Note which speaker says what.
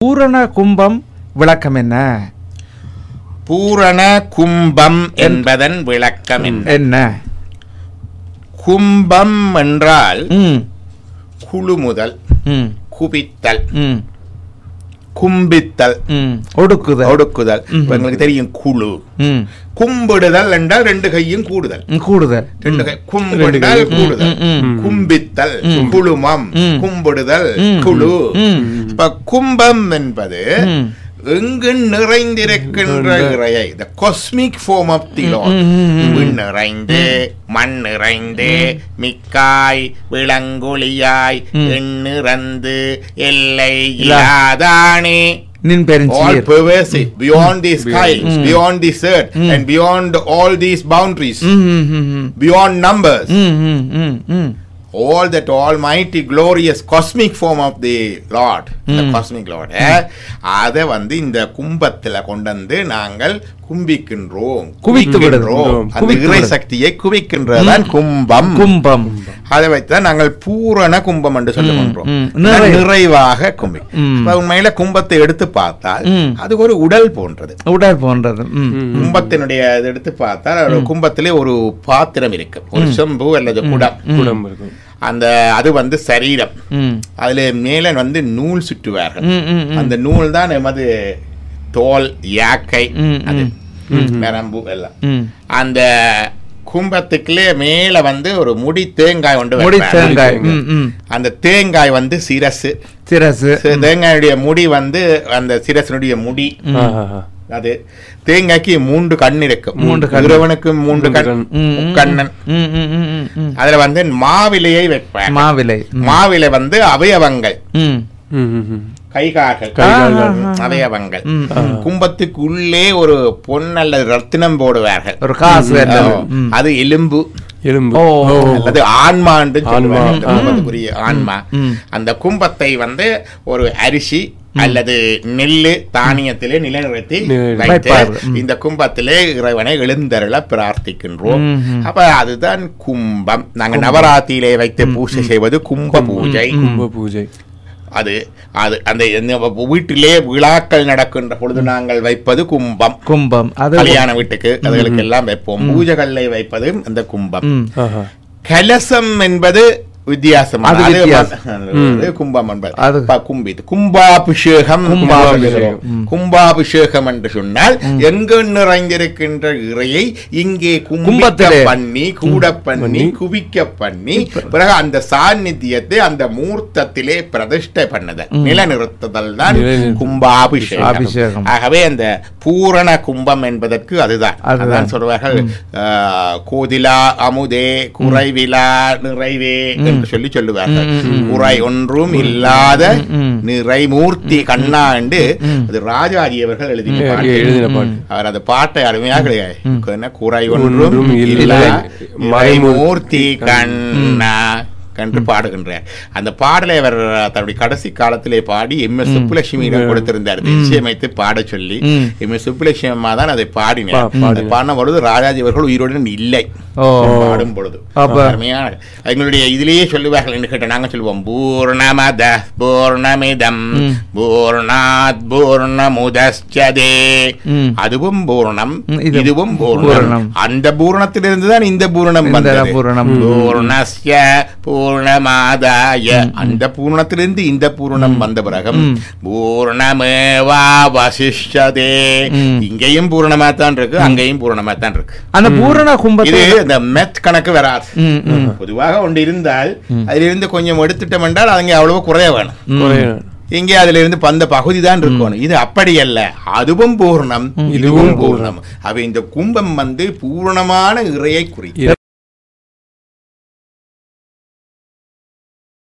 Speaker 1: பூரண கும்பம் விளக்கம் என்ன
Speaker 2: பூரண கும்பம் என்பதன் விளக்கம் என்ன
Speaker 1: என்ன
Speaker 2: கும்பம் என்றால்
Speaker 1: ம்
Speaker 2: குழுமுதல்
Speaker 1: ம்
Speaker 2: குவித்தல்
Speaker 1: ம்
Speaker 2: கும்பித்தல்
Speaker 1: ம் ஒடுக்குதல்
Speaker 2: ஒடுக்குதல் இப்ப எங்களுக்கு தெரியும் குழு
Speaker 1: ம்
Speaker 2: கும்பிடுதல் என்றால் ரெண்டு கையும் கூடுதல்
Speaker 1: ம், கூடுதல்
Speaker 2: ரெண்டு கை கும்பிடுதல் கூடுதல்
Speaker 1: ம், ம்.
Speaker 2: கும்பித்தல் குழுமம்
Speaker 1: ம்.
Speaker 2: கும்பிடுதல்
Speaker 1: ம்.
Speaker 2: குழு
Speaker 1: ம்.
Speaker 2: இப்ப கும்பம் என்பது
Speaker 1: ம்.
Speaker 2: எங்கு நிறைந்திருக்கின்ற இறையை the cosmic form of the Lord
Speaker 1: ம், ம், ம்.
Speaker 2: விண் நிறைந்து மண் நிறைந்து மிக்காய் விளங்கொழியாய் எண்ணிறந்து எல்லை இல்லாதானே
Speaker 1: நின்
Speaker 2: all
Speaker 1: பெருஞ்சீர்
Speaker 2: pervasive beyond the skies beyond the earth and beyond all these boundaries
Speaker 1: ம், ம், ம், ம்.
Speaker 2: beyond numbers
Speaker 1: ம், ம், ம், ம்.
Speaker 2: all that almighty glorious cosmic form of the lord the cosmic lord eh, அதை வந்து இந்த கும்பத்துல கொண்டு வந்து நாங்கள் கும்பிக்கின்றோம்
Speaker 1: குவித்து
Speaker 2: குவிக்கின்றோம்
Speaker 1: விடுகின்றோம்.
Speaker 2: அந்த
Speaker 1: குவித்து
Speaker 2: இறை
Speaker 1: விடு.
Speaker 2: சக்தியை குவிக்கின்றதுதான் கும்பம்
Speaker 1: கும்பம்
Speaker 2: அதை வைத்துதான் நாங்கள் பூரண கும்பம் என்று சொல்லுகின்றோம்
Speaker 1: ம்.
Speaker 2: நிறைவாக
Speaker 1: நிறைவு.
Speaker 2: நிறைவாக கும்பி
Speaker 1: ம்.
Speaker 2: அப்ப உண்மையில கும்பத்தை எடுத்து பார்த்தால்
Speaker 1: ம்.
Speaker 2: அது ஒரு உடல் போன்றது
Speaker 1: உடல் போன்றது ம்
Speaker 2: கும்பத்தினுடைய இது எடுத்து பார்த்தால் ஒரு கும்பத்திலே ஒரு பாத்திரம் இருக்கு ஒரு செம்பு அல்லது குடம்
Speaker 3: குடம் இருக்கும்
Speaker 2: அந்த அது வந்து சரீரம்
Speaker 1: ம்
Speaker 2: அதுல மேல வந்து நூல் சுற்றுவார்கள்
Speaker 1: ம், ம், ம்.
Speaker 2: அந்த நூல் தான் எமது தோல் யாக்கை
Speaker 1: ம்,
Speaker 2: அது
Speaker 1: ம்.
Speaker 2: நரம்பு எல்லாம்
Speaker 1: ம்
Speaker 2: அந்த கும்பத்துக்குள்ளே மேல வந்து ஒரு முடி தேங்காய் கொண்டு
Speaker 1: முடி
Speaker 2: வைப்பாங்க.
Speaker 1: தேங்காய் ம் ம்
Speaker 2: அந்த தேங்காய் வந்து சிரசு
Speaker 1: சிரசு
Speaker 2: சி- தேங்காயுடைய முடி வந்து அந்த சிரசனுடைய முடி
Speaker 3: ஆஹா.
Speaker 2: அது தேங்காய்க்கு மூன்று கண் இருக்கும்
Speaker 1: மூன்று கண்.
Speaker 2: இறைவனுக்கு மூன்று கண்
Speaker 3: கண்.
Speaker 1: ம், ம்,
Speaker 2: கண்ணன்
Speaker 1: ம் ம் ம் ம் ம்
Speaker 2: அதுல வந்து மாவிலையை வைப்பாங்க
Speaker 1: மாவிலை ம்.
Speaker 2: மாவிலை வந்து அவயவங்கள்
Speaker 1: ம்
Speaker 3: ம், ம், ம்.
Speaker 2: கைகால்கள்
Speaker 3: கைகால்கள்.
Speaker 2: அவயவங்கள்
Speaker 1: ம்,
Speaker 2: கும்பத்துக்கு உள்ளே ஒரு பொன் அல்லது ரத்தினம் போடுவார்கள்
Speaker 1: ஒரு காசு அல்லது
Speaker 2: ஓ,
Speaker 1: ம்.
Speaker 2: அது எலும்பு
Speaker 3: எலும்பு
Speaker 1: ஓ
Speaker 2: அல்லது ஆன்மா என்று
Speaker 3: ஆன்மா.
Speaker 2: சொல்லுவாங்க இந்த கும்பத்துக்குரிய ஆன்மா
Speaker 1: ம்.
Speaker 2: அந்த கும்பத்தை வந்து ஒரு அரிசி அல்லது நெல்லு தானியத்திலே நிலைநிறுத்தி
Speaker 3: நிலைநிறுத்தி.
Speaker 2: வைத்து
Speaker 1: வைப்பார். ம்.
Speaker 2: இந்த கும்பத்திலே இறைவனை எழுந்தருள பிரார்த்திக்கின்றோம்
Speaker 1: ம், ம்.
Speaker 2: அப்ப அதுதான் கும்பம் நாங்க நவராத்திரியிலே வைத்து பூஜை செய்வது கும்ப பூஜை
Speaker 3: கும்ப பூஜை
Speaker 2: அது அது அந்த இந்த வீட்டிலே விழாக்கள் நடக்கின்ற பொழுது நாங்கள் வைப்பது கும்பம்
Speaker 1: கும்பம் அது
Speaker 2: கல்யாண வீட்டுக்கு அதுகளுக்கு எல்லாம் வைப்போம் பூஜைகளில் வைப்பது அந்த கும்பம்
Speaker 1: ம்
Speaker 3: ஆஹா.
Speaker 2: கலசம் என்பது வித்தியாசம்
Speaker 1: அது
Speaker 2: அது
Speaker 1: வித்தியாசம்.
Speaker 2: அது கும்பம் என்பது
Speaker 1: அது-
Speaker 2: ப- கும்பித் கும்பாபிஷேகம்
Speaker 1: கும்பாபிஷேகம்.
Speaker 2: ம். கும்பாபிஷேகம் என்று சொன்னால் எங்கு நிறைந்திருக்கின்ற இறையை இங்கே கும்பிக்க
Speaker 1: கும்பத்திலே.
Speaker 2: பண்ணி கூட பண்ணி குவிக்க பண்ணி பிறகு அந்த சாநித்தியத்தை அந்த மூர்த்தத்திலே பிரதிஷ்டை பண்ணுதல் நிலநிறுத்துதல் தான்
Speaker 3: நிலைநிறுத்தல்.
Speaker 2: கும்பாபிஷேகம்
Speaker 1: அபிஷேகம்.
Speaker 2: ஆகவே அந்த பூரண கும்பம் என்பதற்கு அதுதான்
Speaker 1: அதுதான்.
Speaker 2: அதான் சொல்வார்கள் ஆஹ், கோதிலா அமுதே குறைவிலா நிறைவே என்று சொல்லி சொல்லுவார்கள் குறை ஒன்றும் இல்லாத
Speaker 1: ம்.
Speaker 2: நிறைமூர்த்தி கண்ணா என்று அது ராஜாஜி அவர்கள் எழுதிய
Speaker 3: எழுதின
Speaker 2: பாட்டு
Speaker 3: பாட்டு.
Speaker 2: அவர் அந்த பாட்டை அருமையாக என்ன குறை ஒன்றும்
Speaker 3: ஒன்றும்
Speaker 2: இல்லா
Speaker 3: இல்லை.
Speaker 2: மறைமூர்த்தி கண்ணா கண்டு பாடுகின்றார் அந்த பாடலை அவர் தன்னுடைய கடைசி காலத்திலே பாடி எம் எஸ் சுப்புலட்சுமியிடம் கொடுத்திருந்தார் இசையமைத்து பாட சொல்லி
Speaker 1: ம்.
Speaker 2: எம் எஸ் சுப்புலட்சுமி அம்மா தான் அதை பாடினார்
Speaker 3: பா- பாடினார்.
Speaker 2: அதை பாடின பொழுது ராஜாஜி அவர்கள் உயிருடன் இல்லை
Speaker 1: ஓ
Speaker 2: பாடும் பொழுது
Speaker 1: அப்ப-
Speaker 2: அருமையான எங்களுடைய இதிலேயே சொல்லுவார்கள் என்று கேட்ட நாங்க சொல்லுவோம் பூர்ணமத பூர்ணமிதம் பூர்ணாத் பூர்ணமுதஸ்சதே
Speaker 1: ம்.
Speaker 2: அதுவும் பூர்ணம்
Speaker 1: ம், இது
Speaker 2: இதுவும் பூர்ணம்
Speaker 1: பூரணம்.
Speaker 2: அந்த பூரணத்திலிருந்து தான் இந்த பூரணம்
Speaker 1: இந்த
Speaker 2: வந்தது
Speaker 1: பூரணம்.
Speaker 2: பூர்ணஸ்ய பூர்ணமாதாய அந்த பூரணத்திலிருந்து இந்த பூரணம் வந்த பிறகும் பூர்ணமேவா வசிஷ்டதே
Speaker 1: ம்.
Speaker 2: இங்கேயும் பூரணமா தான் இருக்கு அங்கேயும் பூரணமா தான் இருக்கு
Speaker 1: அந்த பூரண
Speaker 2: இது
Speaker 1: கும்பத்தை
Speaker 2: இந்த மெத் கணக்கு வராது
Speaker 1: ம் ம்
Speaker 2: பொதுவாக ஒன்று இருந்தால் அதிலிருந்து கொஞ்சம் எடுத்துட்டோம் என்றால் அங்கே அவ்வளவு குறைய வேணும்
Speaker 3: குறையணும்.
Speaker 2: இங்கே அதிலிருந்து பந்த பகுதி தான் இருக்கணும் இது அப்படி அல்ல அதுவும் பூர்ணம் இதுவும் பூர்ணம் அவ இந்த கும்பம் வந்து பூர்ணமான இறையை குறிக்கும்